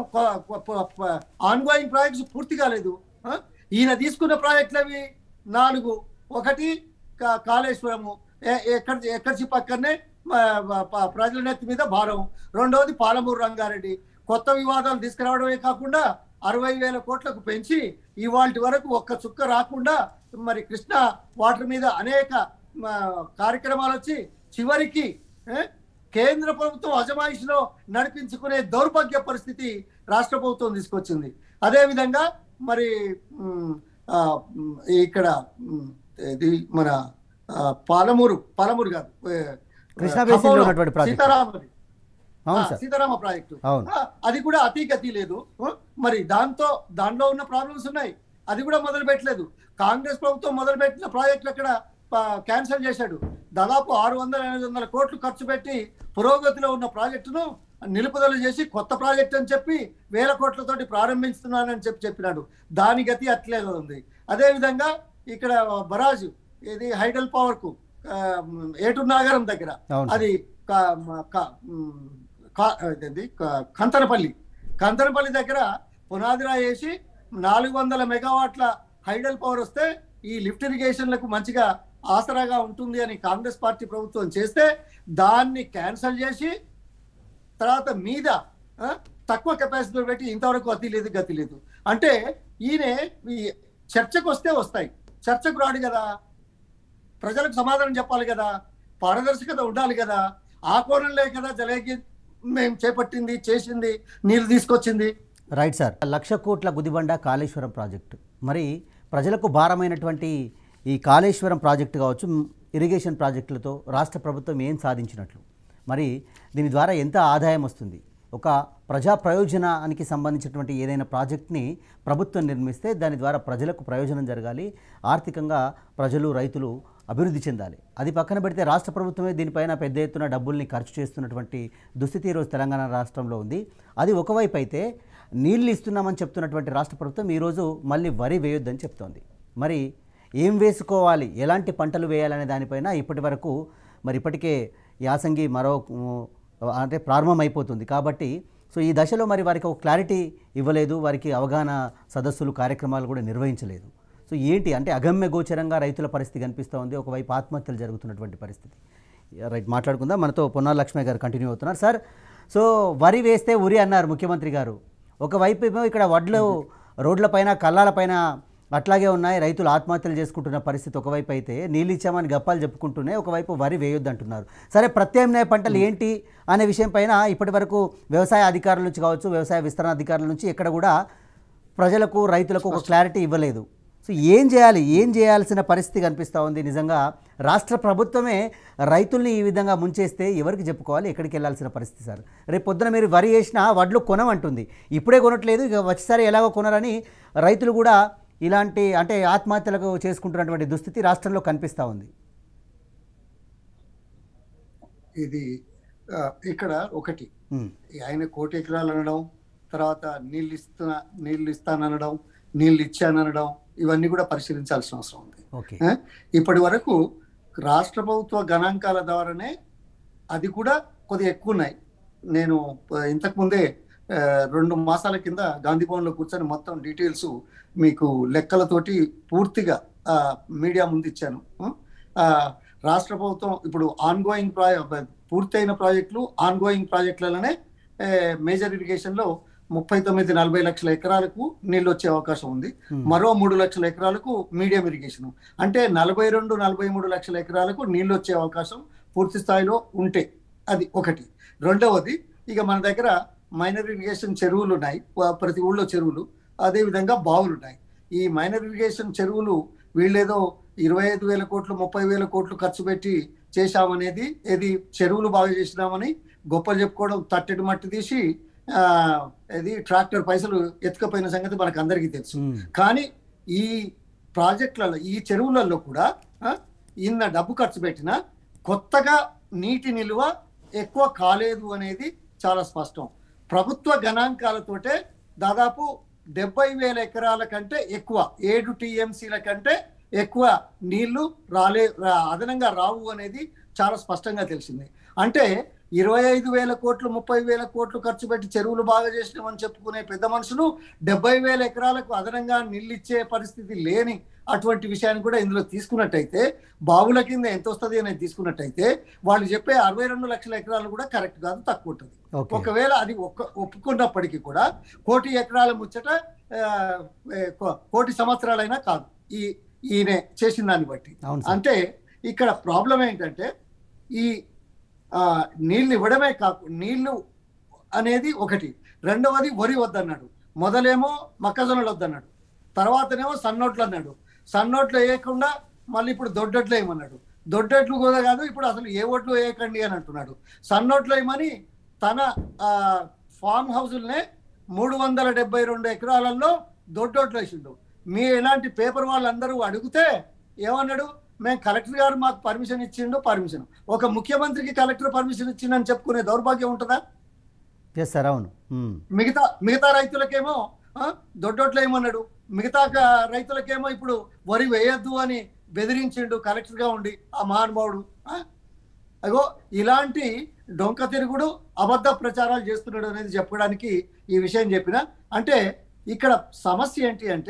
ఆన్గోయింగ్ ప్రాజెక్ట్స్ పూర్తి కాలేదు ఆ? ఈయన తీసుకున్న ప్రాజెక్టులు అవి నాలుగు ఒకటి కా- కాళేశ్వరము ఎ- ఎక్కడ ఎక్కడి పక్కనే మ- మ- ప- ప్రజల నెత్తి మీద భారం రెండవది పాలమూరు రంగారెడ్డి కొత్త వివాదాలు తీసుకురావడమే కాకుండా అరవై వేల కోట్లకు పెంచి ఇవాళ వరకు ఒక్క చుక్క రాకుండా మరి కృష్ణా వాటర్ మీద అనేక మ, కార్యక్రమాలు వచ్చి చివరికి ఏ, కేంద్ర ప్రభుత్వం అజమాయిషిలో నడిపించుకునే దౌర్భాగ్య పరిస్థితి రాష్ట్ర ప్రభుత్వం తీసుకొచ్చింది అదేవిధంగా మరి మ్, ఆ, మ్, ఇక్కడ మ్, ఇది మన ఆ, పాలమూరు పాలమూరు కాదు ఏ, కృష్ణా బేసిన్లో ఖమ్మంలో ఉన్నటువంటి ప్రాజెక్టు. సీతారామది అవును ఆ, సార్ సీతారామ ప్రాజెక్టు అవును. ఆ, అది కూడా అతి గతి లేదు ఆ, మరి దాంతో దాంట్లో ఉన్న ప్రాబ్లమ్స్ ఉన్నాయి అది కూడా మొదలు పెట్టలేదు కాంగ్రెస్ ప్రభుత్వం మొదలు పెట్టిన ప్రాజెక్టులు అక్కడ క్యాన్సిల్ చేశాడు దాదాపు ఆరు వందల ఎనిమిది వందల కోట్లు ఖర్చు పెట్టి పురోగతిలో ఉన్న ప్రాజెక్టును నిలుపుదల చేసి కొత్త ప్రాజెక్ట్ అని చెప్పి వేల కోట్లతోటి ప్రారంభిస్తున్నానని చెప్పి చెప్పినాడు దాని గతి అట్లే ఉంది అదేవిధంగా ఇక్కడ బరాజు ఇది హైడల్ పవర్ కు ఆ, ఏటూరు నాగరం దగ్గర అవును సార్. అది క- మ- క- మ్, కా- ఇదేంది? క- కంతనపల్లి కంతనపల్లి దగ్గర పునాదిరా వేసి నాలుగు వందల మెగావాట్ల హైడల్ పవర్ వస్తే ఈ లిఫ్ట్ ఇరిగేషన్లకు మంచిగా ఆసరాగా ఉంటుంది అని కాంగ్రెస్ పార్టీ ప్రభుత్వం చేస్తే దాన్ని క్యాన్సిల్ చేసి తర్వాత మీద ఆ, తక్కువ కెపాసిటీ పెట్టి ఇంతవరకు అతి లేదు గతి లేదు అంటే ఈయన ఈ చర్చకు వస్తే వస్తాయి చర్చకు రాడు కదా ప్రజలకు సమాధానం చెప్పాలి కదా పారదర్శకత ఉండాలి కదా ఆ కోణంలో కదా జలయజ్ఞ మేము చేపట్టింది చేసింది నీళ్ళు తీసుకొచ్చింది రైట్ సార్ లక్ష కోట్ల గుదిబండ కాళేశ్వరం ప్రాజెక్టు మరి ప్రజలకు భారమైనటువంటి ఈ కాళేశ్వరం ప్రాజెక్టు కావచ్చు మ్, ఇరిగేషన్ ప్రాజెక్టులతో రాష్ట్ర ప్రభుత్వం ఏం సాధించినట్లు మరి దీని ద్వారా ఎంత ఆదాయం వస్తుంది ఒక ప్రజా ప్రయోజనానికి సంబంధించినటువంటి ఏదైనా ప్రాజెక్ట్ని ప్రభుత్వం నిర్మిస్తే దాని ద్వారా ప్రజలకు ప్రయోజనం జరగాలి ఆర్థికంగా ప్రజలు రైతులు అభివృద్ధి చెందాలి అది పక్కన పెడితే రాష్ట్ర ప్రభుత్వమే దీనిపైన పెద్ద ఎత్తున డబ్బుల్ని ఖర్చు చేస్తున్నటువంటి దుస్థితి ఈరోజు తెలంగాణ రాష్ట్రంలో ఉంది అది ఒకవైపు అయితే నీళ్ళు ఇస్తున్నామని చెప్తున్నటువంటి రాష్ట్ర ప్రభుత్వం ఈరోజు మళ్ళీ వరి వేయొద్దని చెప్తోంది మరి ఏం వేసుకోవాలి ఎలాంటి పంటలు వేయాలనే దానిపైన ఇప్పటి వరకు మరి ఇప్పటికే యాసంగి మరో ఉమ్, అంటే ప్రారంభమైపోతుంది కాబట్టి సో ఈ దశలో మరి వారికి ఒక క్లారిటీ ఇవ్వలేదు వారికి అవగాహన సదస్సులు కార్యక్రమాలు కూడా నిర్వహించలేదు సో ఏంటి అంటే అగమ్య గోచరంగా రైతుల పరిస్థితి కనిపిస్తూ ఉంది ఒకవైపు ఆత్మహత్యలు జరుగుతున్నటువంటి పరిస్థితి రైట్ మాట్లాడుకుందాం మనతో పొన్నాల లక్ష్మయ్య గారు కంటిన్యూ అవుతున్నారు సార్ సో వరి వేస్తే ఉరి అన్నారు ముఖ్యమంత్రి గారు ఒకవైపు ఏమో ఇక్కడ వడ్లు రోడ్లపైన కళ్ళాలపైన అట్లాగే ఉన్నాయి రైతులు ఆత్మహత్యలు చేసుకుంటున్న పరిస్థితి ఒకవైపు అయితే నీళ్ళు ఇచ్చామని గప్పాలు చెప్పుకుంటూనే ఒకవైపు వరి వేయొద్దు అంటున్నారు సరే ప్రత్యామ్నాయ పంటలు ఏంటి అనే విషయం పైన ఇప్పటి వరకు వ్యవసాయ అధికారుల నుంచి కావచ్చు వ్యవసాయ విస్తరణ అధికారుల నుంచి ఎక్కడ కూడా ప్రజలకు రైతులకు ఒక క్లారిటీ ఇవ్వలేదు సో ఏం చేయాలి ఏం చేయాల్సిన పరిస్థితి కనిపిస్తూ ఉంది నిజంగా రాష్ట్ర ప్రభుత్వమే రైతుల్ని ఈ విధంగా ముంచేస్తే ఎవరికి చెప్పుకోవాలి ఎక్కడికి వెళ్ళాల్సిన పరిస్థితి సార్ రేపు పొద్దున మీరు వరి వేసినా వడ్లు కొనమంటుంది ఇప్పుడే కొనట్లేదు ఇక వచ్చేసారి ఎలాగో కొనరని రైతులు కూడా ఇలాంటి అంటే ఆత్మహత్యలకు చేసుకుంటున్నటువంటి దుస్థితి రాష్ట్రంలో కనిపిస్తూ ఉంది ఇది ఆ, ఇక్కడ ఒకటి ఉమ్, ఈ ఆయన కోటి ఎకరాలు అనడం తర్వాత నీళ్ళు ఇస్తున్నా నీళ్ళు ఇస్తాననడం నీళ్ళు ఇచ్చాననడం ఇవన్నీ కూడా పరిశీలించాల్సిన అవసరం ఉంది ఓకే ఆ? ఇప్పటి వరకు రాష్ట్ర ప్రభుత్వ గణాంకాల ద్వారానే అది కూడా కొద్దిగా ఎక్కువ ఉన్నాయి నేను ఆ, ఇంతకుముందే ఆ, రెండు మాసాల కింద గాంధీ భవన్లో కూర్చొని మొత్తం డీటెయిల్స్ మీకు లెక్కలతోటి పూర్తిగా ఆ, మీడియా ముందు ఇచ్చాను ఆ, రాష్ట్ర ప్రభుత్వం ఇప్పుడు ఆన్ గోయింగ్ ప్రాజె పూర్తయిన ప్రాజెక్టులు ఆన్ గోయింగ్ ప్రాజెక్టులలోనే మేజర్ ఇరిగేషన్లో ముప్పై తొమ్మిది నలభై లక్షల ఎకరాలకు నీళ్ళు వచ్చే అవకాశం ఉంది ఉమ్, మరో మూడు లక్షల ఎకరాలకు మీడియం ఇరిగేషన్ అంటే నలభై రెండు నలభై మూడు లక్షల ఎకరాలకు నీళ్ళు వచ్చే అవకాశం పూర్తి స్థాయిలో ఉంటే అది ఒకటి రెండవది ఇక మన దగ్గర మైనర్ ఇరిగేషన్ చెరువులు ఉన్నాయి వా- ప్రతి ఊళ్ళో చెరువులు అదే విధంగా బావులు ఉన్నాయి ఈ మైనర్ ఇరిగేషన్ చెరువులు వీళ్ళేదో ఇరవై ఐదు వేల కోట్లు ముప్పై వేల కోట్లు ఖర్చు పెట్టి చేశామనేది ఏది చెరువులు బాగా చేసినామని గొప్పలు చెప్పుకోవడం తట్టెడు మట్టి తీసి ఆ, ఇది ట్రాక్టర్ పైసలు ఎత్తుకపోయిన సంగతి మనకు అందరికీ తెలుసు ఉమ్, కానీ ఈ ప్రాజెక్టులలో ఈ చెరువులలో కూడా ఆ, ఇన్న డబ్బు ఖర్చు పెట్టినా కొత్తగా నీటి నిల్వ ఎక్కువ కాలేదు అనేది చాలా స్పష్టం ప్రభుత్వ గణాంకాలతోటే దాదాపు డెబ్బై వేల ఎకరాల కంటే ఎక్కువ ఏడు టీఎంసీల కంటే ఎక్కువ నీళ్లు రాలే రా- అదనంగా రావు అనేది చాలా స్పష్టంగా తెలిసింది అంటే ఇరవై ఐదు వేల కోట్లు ముప్పై వేల కోట్లు ఖర్చు పెట్టి చెరువులు బాగా చేసినామని చెప్పుకునే పెద్ద మనుషులు డెబ్బై వేల ఎకరాలకు అదనంగా నీళ్ళిచ్చే పరిస్థితి లేని అటువంటి విషయాన్ని కూడా ఇందులో తీసుకున్నట్టయితే బావుల కింద ఎంత వస్తుంది అనేది తీసుకున్నట్టయితే వాళ్ళు చెప్పే అరవై రెండు లక్షల ఎకరాలు కూడా కరెక్ట్ కాదు తక్కువ ఉంటుంది ఓకే ఒకవేళ అది ఒక్క ఒప్పుకున్నప్పటికీ కూడా కోటి ఎకరాల ముచ్చట ఆ, ఏ, కో- కోటి సంవత్సరాలైనా కాదు ఈ ఈయన చేసిన దాన్ని బట్టి అవును సార్ అంటే ఇక్కడ ప్రాబ్లం ఏంటంటే ఈ ఆ, నీళ్ళు ఇవ్వడమే కాకు నీళ్లు అనేది ఒకటి రెండవది వరి వద్దన్నాడు మొదలేమో మొక్కజొన్నలు వద్దన్నాడు తర్వాతనేమో సన్నోట్లు అన్నాడు సన్నోట్లు వేయకుండా మళ్ళీ ఇప్పుడు దొడ్డట్లు వేయమన్నాడు దొడ్డట్లు కూడా కాదు ఇప్పుడు అసలు ఏ ఓట్లు వేయకండి అని అంటున్నాడు సన్నోట్లు వేయమని తన ఆ, ఫామ్ హౌజుల్నే మూడు వందల డెబ్బై రెండు ఎకరాలలో దొడ్డోట్లు వేసిండు మీ ఇలాంటి పేపర్ వాళ్ళందరూ అడిగితే ఏమన్నాడు మేము కలెక్టర్ గారు మాకు పర్మిషన్ ఇచ్చిండు పర్మిషన్ ఒక ముఖ్యమంత్రికి కలెక్టర్ పర్మిషన్ ఇచ్చిండని చెప్పుకునే దౌర్భాగ్యం ఉంటుందా ఎస్ సార్ అవును ఉమ్, మిగతా మిగతా రైతులకేమో ఆ, దొడ్డోట్లు ఏమన్నాడు మిగతా క- రైతులకేమో ఇప్పుడు వరి వేయొద్దు అని బెదిరించిండు కలెక్టర్గా ఉండి ఆ మహానుభావుడు ఆ? అగో ఇలాంటి డొంక తిరుగుడు అబద్ధ ప్రచారాలు చేస్తున్నాడు అనేది చెప్పడానికి ఈ విషయం చెప్పిన అంటే ఇక్కడ సమస్య ఏంటి అంటే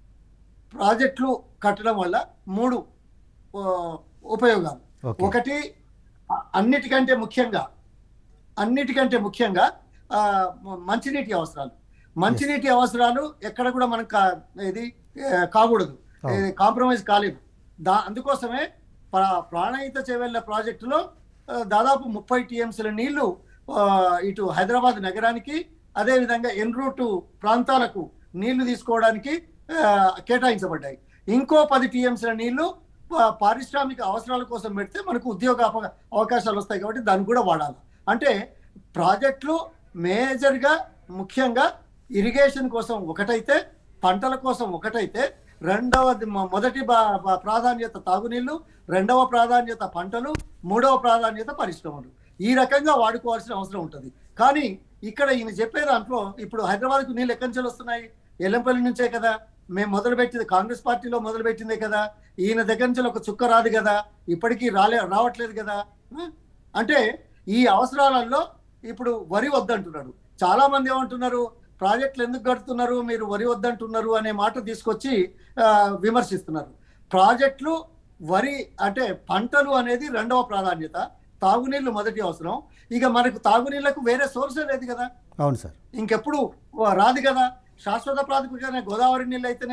ప్రాజెక్టులు కట్టడం వల్ల మూడు ఆ, ఉపయోగాలు ఓకే ఒకటి అ- అన్నిటికంటే ముఖ్యంగా అన్నిటికంటే ముఖ్యంగా ఆ, మ- మంచినీటి అవసరాలు మంచినీటి అవసరాలు ఎక్కడ కూడా మనకు కా- ఇది ఏ, కాకూడదు అవును. కాంప్రమైజ్ కాలేదు దా అందుకోసమే ప్రా- ప్రాణహిత చేవెళ్ళ ప్రాజెక్టులో ఆ, దాదాపు ముప్పై టీఎంసీల నీళ్లు ఆ, ఇటు హైదరాబాద్ నగరానికి అదేవిధంగా ఎన్ రూటు ప్రాంతాలకు నీళ్లు తీసుకోవడానికి ఆ, కేటాయించబడ్డాయి ఇంకో పది టీఎంసీల నీళ్లు పా- పారిశ్రామిక అవసరాల కోసం పెడితే మనకు ఉద్యోగ అవ- అవకాశాలు వస్తాయి కాబట్టి దాన్ని కూడా వాడాలి అంటే ప్రాజెక్టులు మేజర్గా ముఖ్యంగా ఇరిగేషన్ కోసం ఒకటైతే పంటల కోసం ఒకటైతే రెండవది మొ- మొదటి బా- బా- ప్రాధాన్యత తాగునీళ్లు రెండవ ప్రాధాన్యత పంటలు మూడవ ప్రాధాన్యత పరిశ్రమలు ఈ రకంగా వాడుకోవాల్సిన అవసరం ఉంటుంది కానీ ఇక్కడ ఈయన చెప్పే దాంట్లో ఇప్పుడు హైదరాబాద్కు నీళ్ళు ఎక్కడి నుంచి వస్తున్నాయి ఎల్లంపల్లి నుంచే కదా మేము మొదలుపెట్టింది కాంగ్రెస్ పార్టీలో మొదలుపెట్టిందే కదా ఈయన దగ్గర నుంచి ఒక చుక్క రాదు కదా ఇప్పటికీ రాలే రావట్లేదు కదా ఆ? అంటే ఈ అవసరాలలో ఇప్పుడు వరి వద్దంటున్నాడు చాలా మంది ఏమంటున్నారు ప్రాజెక్టులు ఎందుకు కడుతున్నారు మీరు వరి వద్దంటున్నారు అనే మాట తీసుకొచ్చి ఆ, విమర్శిస్తున్నారు ప్రాజెక్టులు వరి అంటే పంటలు అనేది రెండవ ప్రాధాన్యత తాగునీళ్లు మొదటి అవసరం ఇక మనకు తాగునీళ్లకు వేరే సోర్సే లేదు కదా అవును సార్ ఇంకెప్పుడు రాదు కదా శాశ్వత ప్రాతిపదికన గోదావరి నీళ్ళు అయితేనే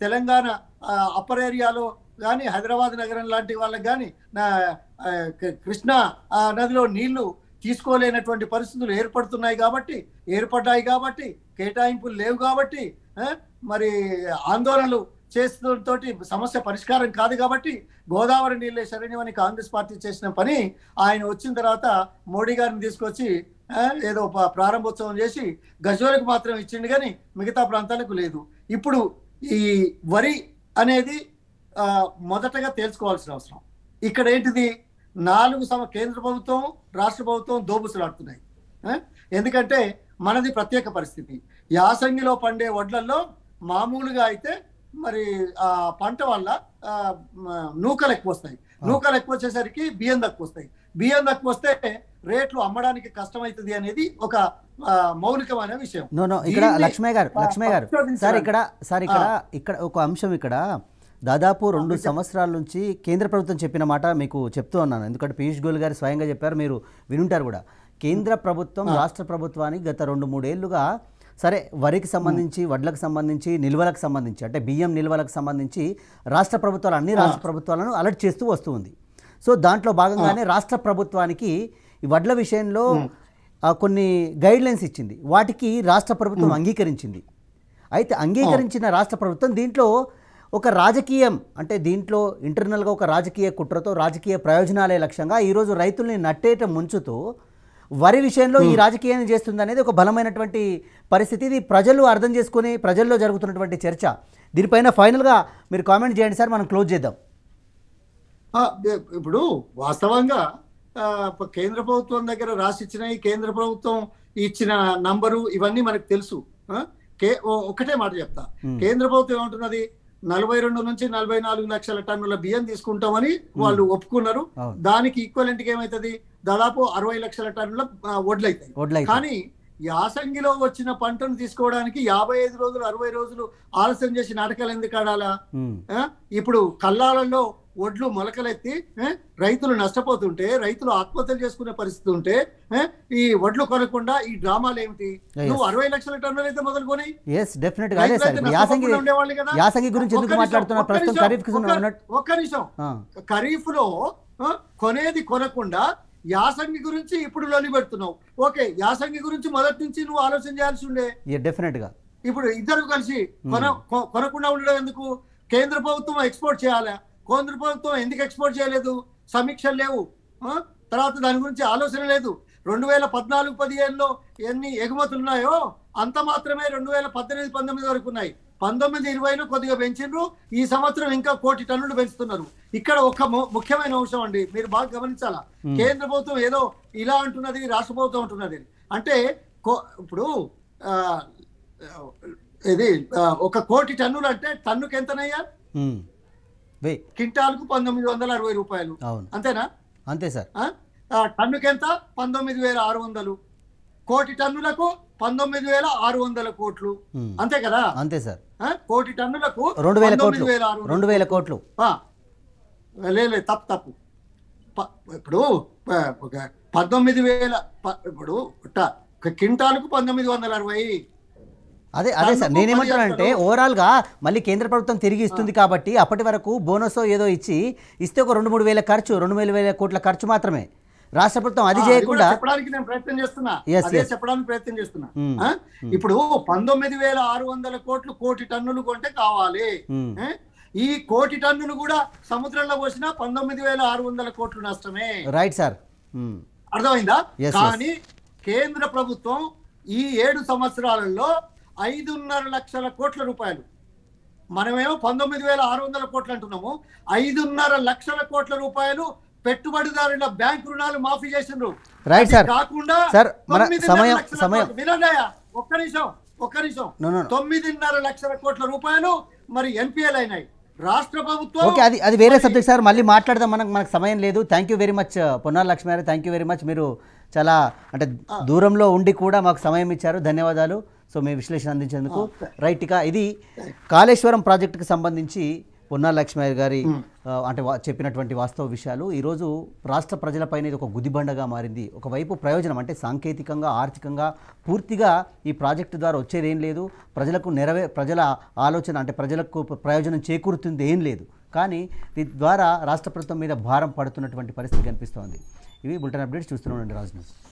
తెలంగాణ ఆ, అప్పర్ ఏరియాలో కానీ హైదరాబాద్ నగరం లాంటి వాళ్ళకి కానీ నా ఆ, క- కృష్ణా ఆ, నదిలో నీళ్లు తీసుకోలేనటువంటి పరిస్థితులు ఏర్పడుతున్నాయి కాబట్టి ఏర్పడ్డాయి కాబట్టి కేటాయింపులు లేవు కాబట్టి ఆ, మరి ఆందోళనలు చేస్తున్నతోటి సమస్య పరిష్కారం కాదు కాబట్టి గోదావరి నీళ్ళే శరణ్యమని కాంగ్రెస్ పార్టీ చేసిన పని ఆయన వచ్చిన తర్వాత మోడీ గారిని తీసుకొచ్చి ఆ, ఏదో ప- ప్రారంభోత్సవం చేసి గజోలకు మాత్రం ఇచ్చిండు కానీ మిగతా ప్రాంతాలకు లేదు ఇప్పుడు ఈ వరి అనేది ఆ, మొదటగా తేల్చుకోవాల్సిన అవసరం ఇక్కడ ఏంటిది నాలుగు సమ కేంద్ర ప్రభుత్వం రాష్ట్ర ప్రభుత్వం దోబుసలాడుతున్నాయి ఆ? ఎందుకంటే మనది ప్రత్యేక పరిస్థితి యాసంగిలో పండే వడ్లల్లో మామూలుగా అయితే మరి ఆ పంట వల్ల ఆ, మ- నూకలు ఎక్కువ వస్తాయి నూకలు ఎక్కువ వచ్చేసరికి బియ్యం తక్కువ వస్తాయి బియ్యం తక్కువ వస్తే రేట్లు అమ్మడానికి కష్టమవుతుంది అనేది ఒక ఆ, మౌలికమైన విషయం నో నో ఇక్కడ దీన్ని లక్ష్మయ్య గారు ప- లక్ష్మయ్య గారు పరిశోధించడానికి. సార్ ఇక్కడ సార్ ఇక్కడ ఇక్కడ ఒక అంశం ఇక్కడ దాదాపు రెండు సంవత్సరాల నుంచి కేంద్ర ప్రభుత్వం చెప్పిన మాట మీకు చెప్తూ ఉన్నాను ఎందుకంటే పీయూష్ గోయల్ గారు స్వయంగా చెప్పారు మీరు వినుంటారు కూడా కేంద్ర ప్రభుత్వం రాష్ట్ర ప్రభుత్వానికి గత రెండు మూడేళ్లుగా సరే వరికి సంబంధించి వడ్లకు సంబంధించి నిల్వలకు సంబంధించి అంటే బియ్యం నిల్వలకు సంబంధించి రాష్ట్ర ప్రభుత్వాలు అన్ని రాష్ట్ర ప్రభుత్వాలను అలర్ట్ చేస్తూ వస్తూ ఉంది సో దాంట్లో భాగంగానే రాష్ట్ర ప్రభుత్వానికి ఈ వడ్ల విషయంలో ఆ, కొన్ని గైడ్ లైన్స్ ఇచ్చింది వాటికి రాష్ట్ర ప్రభుత్వం అంగీకరించింది అయితే అంగీకరించిన రాష్ట్ర ప్రభుత్వం దీంట్లో ఒక రాజకీయం అంటే దీంట్లో ఇంటర్నల్గా ఒక రాజకీయ కుట్రతో రాజకీయ ప్రయోజనాలే లక్ష్యంగా ఈరోజు రైతుల్ని నట్టేట ముంచుతూ వరి విషయంలో ఈ రాజకీయాన్ని చేస్తుంది అనేది ఒక బలమైనటువంటి పరిస్థితి ఇది ప్రజలు అర్థం చేసుకుని ప్రజల్లో జరుగుతున్నటువంటి చర్చ దీనిపైన ఫైనల్గా మీరు కామెంట్ చేయండి సార్ మనం క్లోజ్ చేద్దాం ఆ, ఇ- ఇప్పుడు వాస్తవంగా ఆ, ప- కేంద్ర ప్రభుత్వం దగ్గర రాసిచ్చినవి కేంద్ర ప్రభుత్వం ఇచ్చిన నంబరు ఇవన్నీ మనకు తెలుసు ఆ? కే- ఓ- ఒకటే మాట చెప్తా Hmm. కేంద్ర ప్రభుత్వం ఏమంటున్నది నలభై రెండు నుంచి నలభై నాలుగు లక్షల టన్నుల బియ్యం తీసుకుంటామని వాళ్ళు ఒప్పుకున్నారు అవును దానికి ఈక్వలెంట్ ఏమవుతుంది దాదాపు అరవై లక్షల టన్నుల ఆ, వడ్లయితాయి వడ్లైతే కానీ యాసంగిలో వచ్చిన పంటను తీసుకోవడానికి యాభై ఐదు రోజులు అరవై రోజులు ఆలస్యం చేసి నాటకాలు ఎందుకు ఆడాలా ఉమ్, ఆ? ఇప్పుడు కల్లాలలో ఒడ్లు మొలకలెత్తి ఆ? రైతులు నష్టపోతుంటే రైతులు ఆత్మహత్యలు చేసుకునే పరిస్థితి ఉంటే ఆ? ఈ వడ్లు కొనకుండా ఈ డ్రామాలు ఏమిటి Yes. నువ్వు అరవై లక్షల టన్నులు అయితే మొదలుకొని ఎస్ డెఫినెట్గా అదే సార్ రైతులైతే ఇప్పుడు యాసంగి నష్టపోకుండా ఉండేవాళ్ళు కదా? యాసంగి గురించి ఒక్క ఎందుకు నిమిషం, మాట్లాడుతున్నారు ఒక్క ప్రస్తుతం నిమిషం, ఖరీఫ్కి ఒక్క- ఉన్నట్టు ఒక్క నిమిషం ఆ, ఖరీఫ్ లో ఆ, కొనేది కొనకుండా యాసంగి గురించి ఇప్పుడు లొలి పెడుతున్నావు ఓకే యాసంగి గురించి మొదటి నుంచి నువ్వు ఆలోచన చేయాల్సి ఉండే యా, డెఫినెట్గా ఇప్పుడు ఇద్దరు కలిసి కొన కొ- కొనకుండా ఉండడం ఎందుకు కేంద్ర ప్రభుత్వం ఎక్స్పోర్ట్ చేయాలా కేంద్ర ప్రభుత్వం ఎందుకు ఎక్స్పోర్ట్ చేయలేదు సమీక్షలు లేవు ఆ? తర్వాత దాని గురించి ఆలోచన లేదు రెండు వేల పద్నాలుగు పదిహేనులో ఎన్ని ఎగుమతులు ఉన్నాయో అంత మాత్రమే రెండు వేల పద్దెనిమిది పంతొమ్మిది వరకు ఉన్నాయి పంతొమ్మిది ఇరవైలో కొద్దిగా పెంచిండ్రు ఈ సంవత్సరం ఇంకా కోటి టన్నులు పెంచుతున్నారు ఇక్కడ ఒక ము- ముఖ్యమైన అంశం అండి మీరు బాగా గమనించాలా కేంద్ర ప్రభుత్వం ఏదో ఇలా అంటున్నది రాష్ట్ర ప్రభుత్వం అంటున్నది అంటే కో- ఇప్పుడు ఆ, ఇది ఆ, ఒక కోటి టన్నులు అంటే టన్నుకి ఎంతనయ్యా ఉమ్, వే క్వింటాల్కు పంతొమ్మిది వందల అరవై రూపాయలు అవును అంతేనా అంతే సార్ ఆ? ఆ, టన్నుకి ఎంత పంతొమ్మిది వేల ఆరు వందలు కోటి టన్నులకు పంతొమ్మిది వేల ఆరు వందల కోట్లు ఉమ్, అంతే కదా అంతే సార్ ఆ? కోటి టన్నులకు రెండు వేల కోట్లు పంతొమ్మిది వేల ఆరు వందలు. రెండు వేల కోట్లు ఆ, లే లే, తప్పు తప్పు ప- ఇప్పుడు ప- ఒక పంతొమ్మిది వేల ప- ఇప్పుడు ట- ఒక క్వింటాల్కు పంతొమ్మిది వందల అరవై అదే అదే సార్ టన్నుకు నేనేమంటానంటే పది ఓవరాల్గా మళ్ళీ కేంద్ర ప్రభుత్వం తిరిగి ఇస్తుంది కాబట్టి అప్పటి వరకు బోనస్ ఏదో ఇచ్చి ఇస్తే ఒక రెండు మూడు వేల ఖర్చు రెండు వేల వేల కోట్ల ఖర్చు మాత్రమే రాష్ట్ర ప్రభుత్వం అది ఆ, చేయకుండా కూడా చెప్పడానికి నేను ప్రయత్నం చేస్తున్నా Yes, అదే yes. చెప్పడానికి ప్రయత్నం చేస్తున్నా Hmm. ఆ? ఇప్పుడు పంతొమ్మిది వేల ఆరు వందల కోట్లు కోటి టన్నులు కొంటే కావాలి ఉమ్, ఏ? ఈ కోటి టన్నులు కూడా సముద్రంలో పోసినా పంతొమ్మిది వేల ఆరు వందల కోట్లు నష్టమే రైట్ సార్ ఉమ్, అర్థమైందా Yes, కానీ కేంద్ర ప్రభుత్వం ఈ ఏడు సంవత్సరాలలో ఐదున్నర లక్షల కోట్ల రూపాయలు మనమేమో పంతొమ్మిది వేల ఆరు వందల కోట్లు అంటున్నాము ఐదున్నర లక్షల కోట్ల రూపాయలు పెట్టుబడిదారుల బ్యాంక్ రుణాలు మాఫీ చేసిండ్రు రైట్ అది సార్ కాకుండా సార్, మన తొమ్మిదిన్నర సమయం- లక్షల సమయం. కోట్లు. వినండి అయ్యా, ఒక్క నిమిషం ఒక్క నిమిషం No, no, no. తొమ్మిదిన్నర లక్షల కోట్ల రూపాయలు మరి ఎన్పిఎల్ అయినాయి రాష్ట్ర ప్రభుత్వం ఓకే అది అది వేరే సబ్జెక్ట్ సార్ మళ్ళీ మాట్లాడదాం మనకు మనకు సమయం లేదు thank you very much Ponnala Lakshmi గారు థ్యాంక్ యూ వెరీ మచ్ మీరు చాలా అంటే దూరంలో ఉండి కూడా మాకు సమయం ఇచ్చారు ధన్యవాదాలు సో మీ విశ్లేషణ అందించేందుకు రైట్ ఇక ఇది కాళేశ్వరం ప్రాజెక్టుకి సంబంధించి పొన్నా లక్ష్మయ్య గారి ఆ, అంటే వా- చెప్పినటువంటి వాస్తవ విషయాలు ఈరోజు రాష్ట్ర ప్రజలపైన ఇది ఒక గుదిబండగా మారింది ఒకవైపు ప్రయోజనం అంటే సాంకేతికంగా ఆర్థికంగా పూర్తిగా ఈ ప్రాజెక్టు ద్వారా వచ్చేది ఏం లేదు ప్రజలకు నెరవే ప్రజల ఆలోచన అంటే ప్రజలకు ప్రయోజనం చేకూరుతుంది ఏం లేదు కానీ దీని ద్వారా రాష్ట్ర ప్రభుత్వం మీద భారం పడుతున్నటువంటి పరిస్థితి కనిపిస్తోంది ఇవి బులెటిన్ అప్డేట్స్ చూస్తూనే ఉండండి రాజు న్యూస్